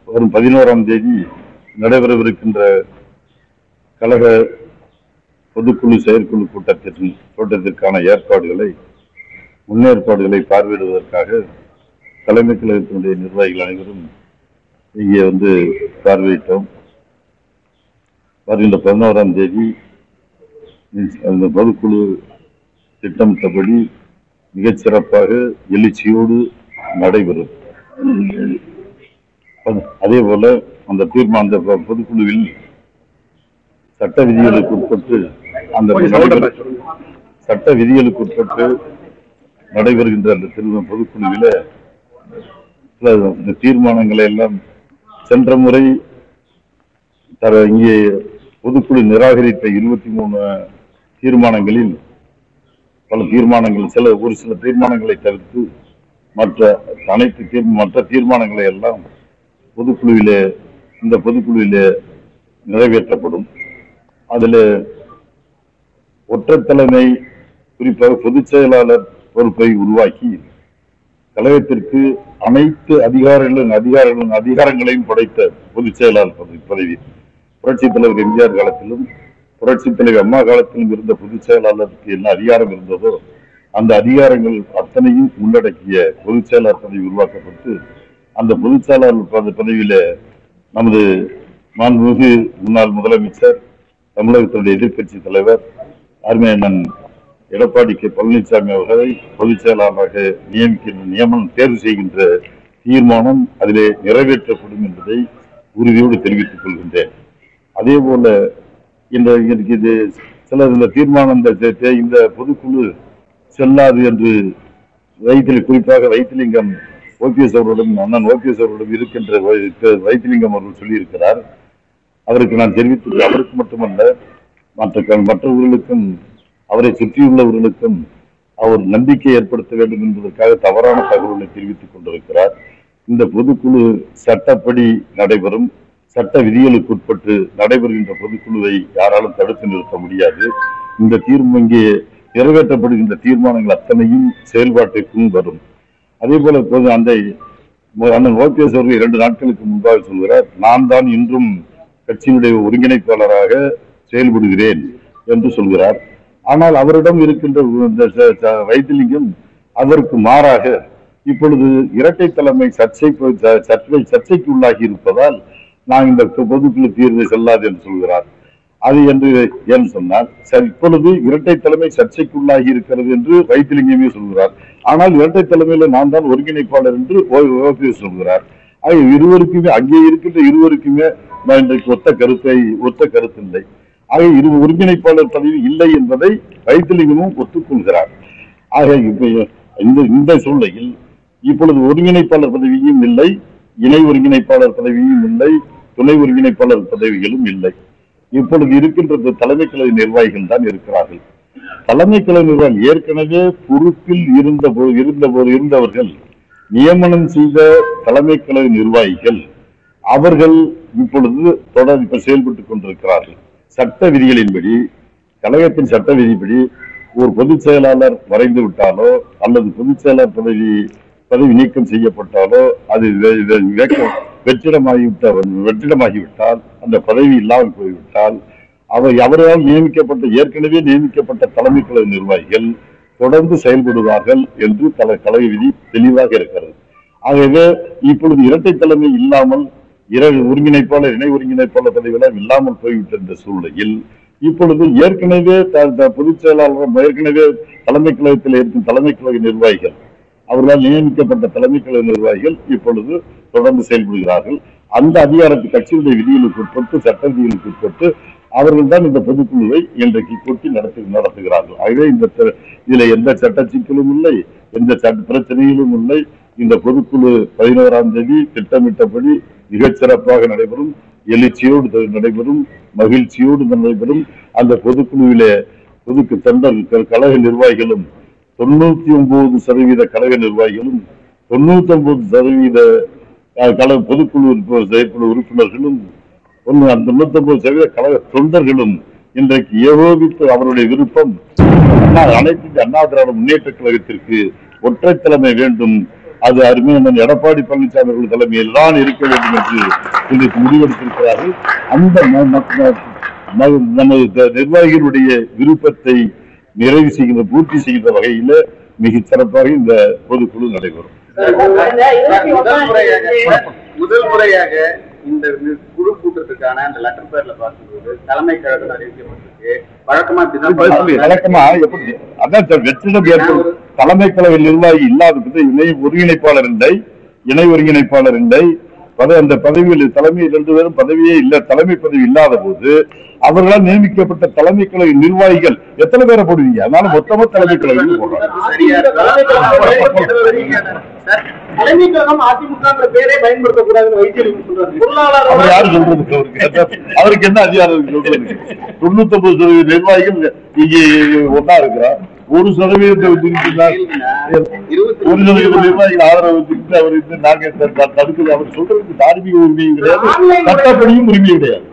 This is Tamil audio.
வரும் பதினோராம் தேதி நடைபெறவிருக்கின்ற கழக பொதுக்குழு செயற்குழு கூட்டத்திற்கு கூட்டத்திற்கான ஏற்பாடுகளை முன்னேற்பாடுகளை பார்வையிடுவதற்காக தலைமை கழகத்தினுடைய நிர்வாகிகள் அனைவரும் இங்கே வந்து பார்வையிட்டோம் வருகின்ற பதினோராம் தேதி அந்த பொதுக்குழு திட்டமிட்டபடி மிகச் சிறப்பாக எழுச்சியோடு நடைபெறும் அது- அதே போல அந்த தீர்மானம் அந்த பொ- பொதுக்குழுவில் சட்ட விதிகளுக்கு உட்பட்டு அந்த நடைபெற- சட்ட விதிகளுக்கு உட்பட்டு நடைபெறுகின்ற அந்த திரு பொதுக்குழுவில சில இந்த தீர்மானங்களை எல்லாம் சென்ற முறை தர இங்கே பொதுக்குழு நிராகரித்த இருபத்தி மூணு தீர்மானங்களில் பல தீர்மானங்கள் சில ஒரு சில தீர்மானங்களை தவிர்த்து மற்ற அனைத்து தீர் மற்ற தீர்மானங்களை எல்லாம் பொதுக்குழுவிலே இந்த பொதுக்குழுவிலே நிறைவேற்றப்படும் அதில் ஒற்றை தலைமை குறிப்பாக பொதுச் செயலாளர் பொறுப்பை உருவாக்கி கழகத்திற்கு அனைத்து அதிகாரங்களும் அதிகாரங்களும் அதிகாரங்களையும் படைத்த பொதுச் செயலாளர் பதவி பதவி புரட்சித் தலைவர் எம்ஜிஆர் காலத்திலும் புரட்சித் தலைவர் அம்மா காலத்திலும் இருந்த பொதுச் செயலாளருக்கு என்ன அதிகாரம் இருந்ததோ அந்த அதிகாரங்கள் அத்தனையும் உள்ளடக்கிய பொதுச் செயலாளர் பதவி உருவாக்கப்பட்டு அந்த பொதுச் செயலாளர் பத- பதவியில நமது மாண்புமிகு முன்னாள் முதலமைச்சர் தமிழகத்தினுடைய எதிர்க்கட்சி தலைவர் அருமையண்ணன் எடப்பாடி கே பழனிசாமி அவர்களை பொதுச் செயலாளராக நியமிக்கின்ற நியமனம் தேர்வு செய்கின்ற தீர்மானம் அதிலே நிறைவேற்றப்படும் என்பதை உறுதியோடு தெரிவித்துக் கொள்கின்றேன் அதே போல இந்த எனக்கு இது சிலர் இந்த தீர்மானம் இந்த தே- தே- இந்த பொதுக்குழு செல்லாது என்று வைத்திலி குறிப்பாக வைத்திலிங்கம் ஓபிஎஸ் அவர்களுடன் அண்ணன் ஓபிஎஸ் அவர்களுடன் இருக்கின்ற வை- வைத்திலிங்கம் அவர்கள் சொல்லியிருக்கிறார் அவருக்கு நான் தெரிவித்து அவருக்கு மட்டுமல்ல மற்ற க- மற்றவர்களுக்கும் அவரை சுற்றியுள்ளவர்களுக்கும் அவர் நம்பிக்கை ஏற்படுத்த வேண்டும் என்பதற்காக தவறான தகவல்களை தெரிவித்துக் கொண்டிருக்கிறார் இந்த பொதுக்குழு சட்டப்படி நடைபெறும் சட்ட விதிகளுக்கு உட்பட்டு நடைபெறுகின்ற பொதுக்குழுவை யாராலும் தடுத்து நிறுத்த முடியாது இந்த தீர்வு இங்கே நிறைவேற்றப்படுகின்ற தீர்மானங்கள் அத்தனையும் செயல்பாட்டிற்கும் வரும் அதே போல இப்போது அந்த அண்ணன் ஓபிஎஸ் அவர்கள் இரண்டு நாட்களுக்கு முன்பாக சொல்கிறார் நான் தான் இன்றும் கட்சியினுடைய ஒருங்கிணைப்பாளராக செயல்படுகிறேன் என்று சொல்கிறார் ஆனால் அவரிடம் இருக்கின்ற இந்த ச- ச- வைத்திலிங்கம் அதற்கு மாறாக இப்பொழுது இரட்டை தலைமை சர்ச்சை ச- சர்ச்சை சர்ச்சைக்கு உள்ளாகி இருப்பதால் நான் இந்த பொதுக்குழு தீர்வு செல்லாது என்று சொல்கிறார் அது என்று ஏன் சொன்னார் சரி இப்பொழுது இரட்டை தலைமை சர்ச்சைக்குள்ளாகி இருக்கிறது என்று வைத்திலிங்கமே சொல்கிறார் ஆனால் இரட்டை தலைமையில நான் தான் ஒருங்கிணைப்பாளர் என்று ஓபிஎஸ் சொல்கிறார் ஆக இருவருக்குமே அங்கே இருக்கின்ற இருவருக்குமே நான் இன்றைக்கு ஒத்த கருத்தை ஒத்த கருத்து இல்லை ஆக இரு ஒருங்கிணைப்பாளர் பதவி இல்லை என்பதை வைத்திலிங்கமும் ஒத்துக்கொள்கிறார் ஆக இப்ப இந்த இந்த சூழ்நிலையில் இப்பொழுது ஒருங்கிணைப்பாளர் பதவியும் இல்லை இணை ஒருங்கிணைப்பாளர் பதவியும் இல்லை துணை ஒருங்கிணைப்பாளர் பதவிகளும் இல்லை இப்பொழுது இருக்கின்ற தலைமை கழக நிர்வாகிகள் தான் இருக்கிறார்கள் தலைமை கழக நிர்வாகிகள் ஏற்கனவே பொறுப்பில் இருந்த போ- இருந்த போது இருந்தவர்கள் நியமனம் செய்த தலைமை கழக நிர்வாகிகள் அவர்கள் இப்பொழுது தொடர் இப்ப செயல்பட்டுக் கொண்டிருக்கிறார்கள் சட்ட விதிகளின்படி கழகத்தின் சட்ட விதிப்படி ஒரு பொதுச் செயலாளர் மறைந்து விட்டாலோ அல்லது பொதுச் செயலாளர் பதவி பதவி நீக்கம் செய்யப்பட்டாலோ அது வெ- வெ- வெக்க- வெற்றிடமாகிவிட்ட வெற்றிடமாகிவிட்டால் அந்த பதவி இல்லாமல் போய்விட்டால் அவர் அவரால் நியமிக்கப்பட்ட ஏற்கனவே நியமிக்கப்பட்ட தலைமை கழக நிர்வாகிகள் தொடர்ந்து செயல்படுவார்கள் என்று தல கழக விதி தெளிவாக இருக்கிறது ஆகவே இப்பொழுது இரட்டை தலைமை இல்லாமல் இர ஒருங்கிணைப்பாளர் இணை ஒருங்கிணைப்பாளர் பதவியெல்லாம் இல்லாமல் போய்விட்ட இந்த சூழ்நிலையில் இப்பொழுது ஏற்கனவே த- த- பொதுச் செயலாளர் ஏற்கனவே தலைமை கழகத்தில் இருக்கும் தலைமை கழக நிர்வாகிகள் அவர்களால் நியமிக்கப்பட்ட தலைமை கழக நிர்வாகிகள் இப்பொழுது தொடர்ந்து செயல்படுகிறார்கள் அந்த அதிகாரத்தை கட்சியுடைய விதிகளுக்கு உட்பட்டு சட்ட விதிகளுக்கு உட்பட்டு அவர்கள் தான் இந்த பொதுக்குழுவை இன்றைக்கு கூட்டி நடத்தி நடத்துகிறார்கள் ஆகவே இந்த த- இதுல எந்த சட்ட சிக்கலும் இல்லை எந்த சட்ட பிரச்சனையிலும் இல்லை இந்த பொதுக்குழு பதினோராம் தேதி திட்டமிட்டபடி மிகச் சிறப்பாக நடைபெறும் எழுச்சியோடு த- நடைபெறும் மகிழ்ச்சியோடு நடைபெறும் அந்த பொதுக்குழுவிலே பொதுக்கு தொண்டர் க- கழக நிர்வாகிகளும் தொண்ணூத்தி ஒன்பது சதவீத கழக நிர்வாகிகளும் தொண்ணூத்தி ஒன்பது சதவீத அஹ், கழக பொதுக்குழு உறுப்ப- செயற்குழு உறுப்பினர்களும் ஒன்று அந்த தொண்ணூத்தி ஒன்பது சதவீத கழக தொண்டர்களும் இன்றைக்கு ஏகோபித்து அவருடைய விருப்பம் அண்ணா- அனைத்து இந்திய அண்ணா திராவிட முன்னேற்ற கழகத்திற்கு ஒற்றை தலைமை வேண்டும் அது அருமையான எடப்பாடி பழனிசாமி அவர்கள் தலைமையில் தான் இருக்க வேண்டும் என்று இன்றைக்கு முடிவெடுத்திருக்கிறார்கள் அந்த ம- ம- ம- நமது த- நிர்வாகிகளுடைய விருப்பத்தை நிறைவு செய்கின்ற பூர்த்தி செய்கின்ற வகையில மிக சிறப்பாக இந்த பொதுக்குழு நடைபெறும் முதல் முறையாக முதல் முறையாக இந்த குழு கூட்டத்துக்கான அந்த லெட்டர் பேர்ல பார்க்கும்போது தலைமை கழகம் அறிவிக்கப்பட்டிருக்கு வழக்கமா இப்படிதான் வழக்கமா எப்படி அதான் சார் வெற்றிடம் ஏற்படும் தலைமை கழக நிர்வாகி இல்லாத போது இணை ஒருங்கிணைப்பாளர் இல்லை இணை ஒருங்கிணைப்பாளர் இல்லை பத அந்த பதவியில் தலைமை ரெண்டு பேரும் பதவியே இல்ல தலைமை பதவி இல்லாத போது அவர்களால் நியமிக்கப்பட்ட தலைமை கழக நிர்வாகிகள் எத்தனை பேரை போடுவீங்க அதனால மொத்தமா தலைமை கழகம் போடுறாங்க சரியா சார் தலைமை கழகம் அதிமுகங்கிற பேரே பயன்படுத்தக் கூடாதுன்னு வைத்தியர் சொல்றாரு பொருளாளர் அவர் யாரு சொல்றது அவருக்கு அவருக்கு என்ன அதிகாரம் இருக்கு சொல்றதுக்கு தொண்ணூத்தி ஒன்பது சதவீத நிர்வாகிகள் இங்கே ஒன்னா இருக்கிறார் ஒரு சதவீதத்தை வச்சுக்கிட்டு இருபத்தி ஒரு சதவீத நிர்வாகிகள் ஆதரவு வச்சுக்கிட்டு அவர் வந்து நாங்க த- த- தடுக்குது அவர் சொல்றதுக்கு தார்மீக உரிமையும் கிடையாது சட்டப்படியும் உரிமையும் கிடையாது